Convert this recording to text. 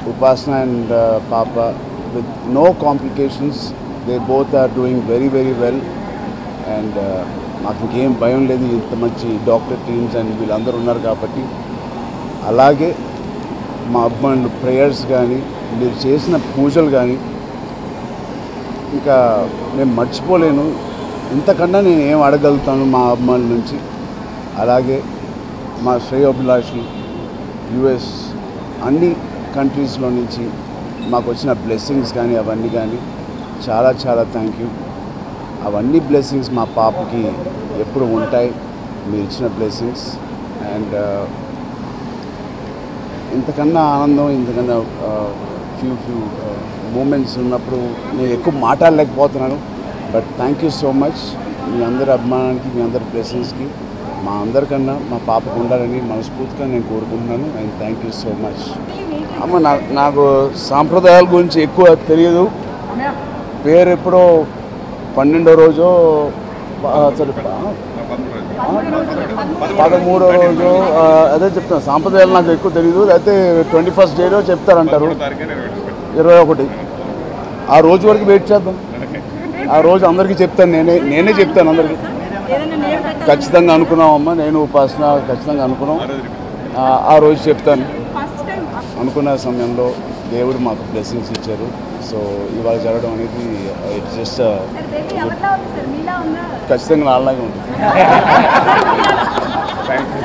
Upasana and uh, Papa with no complications. They both are doing very, very well. And మాకు ఇంకేం భయం లేదు ఇంత మంచి డాక్టర్ టీమ్స్ అండ్ వీళ్ళందరూ ఉన్నారు కాబట్టి అలాగే మా అబ్బాయిలు ప్రేయర్స్ కానీ మీరు చేసిన పూజలు కానీ ఇంకా నేను మర్చిపోలేను ఇంతకన్నా నేను ఏం అడగలుగుతాను మా అమ్మాయిల నుంచి అలాగే మా శ్రేయోభిలాషులు యుఎస్ అన్ని కంట్రీస్లో నుంచి మాకు వచ్చిన బ్లెస్సింగ్స్ కానీ అవన్నీ కానీ చాలా చాలా థ్యాంక్ యూ అవన్నీ బ్లెస్సింగ్స్ మా పాపకి ఎప్పుడు ఉంటాయి మీరు ఇచ్చిన బ్లెస్సింగ్స్ అండ్ ఇంతకన్నా ఆనందం ఇంతకన్నా ఫ్యూ ఫ్యూ మూమెంట్స్ ఉన్నప్పుడు నేను ఎక్కువ మాట్లాడలేకపోతున్నాను but thank you so much మీ అందరి అభిమానానికి మీ అందరి బ్లెస్సింగ్స్కి మా అందరికన్నా మా పాపకు ఉండాలని మనస్ఫూర్తిగా నేను కోరుకుంటున్నాను and thank you so much అమ్మ నా నాకు సాంప్రదాయాల గురించి ఎక్కువ తెలియదు పేరు ఎప్పుడో పన్నెండో రోజు సారీ పదమూడో రోజు ఆ, అదే చెప్తాను సాంప్రదాయాలు నాకు ఎక్కువ తెలియదు అయితే ట్వంటీ ఫస్ట్ డేలో చెప్తారంటారు ఇరవై ఒకటి ఆ రోజు వరకు వెయిట్ చేద్దాం ఆ రోజు అందరికీ చెప్తాను నేనే నేనే చెప్తాను అందరికీ ఖచ్చితంగా అనుకున్నామమ్మా నేను ఉపాసన ఖచ్చితంగా అనుకున్నాం ఆ, ఆ రోజు చెప్తాను అనుకున్న సమయంలో దేవుడు మాకు బ్లెస్సింగ్స్ ఇచ్చారు సో ఇవాళ జరగడం అనేది ఇట్స్ జస్ట్ ఖచ్చితంగా నాలాగే ఉంటుంది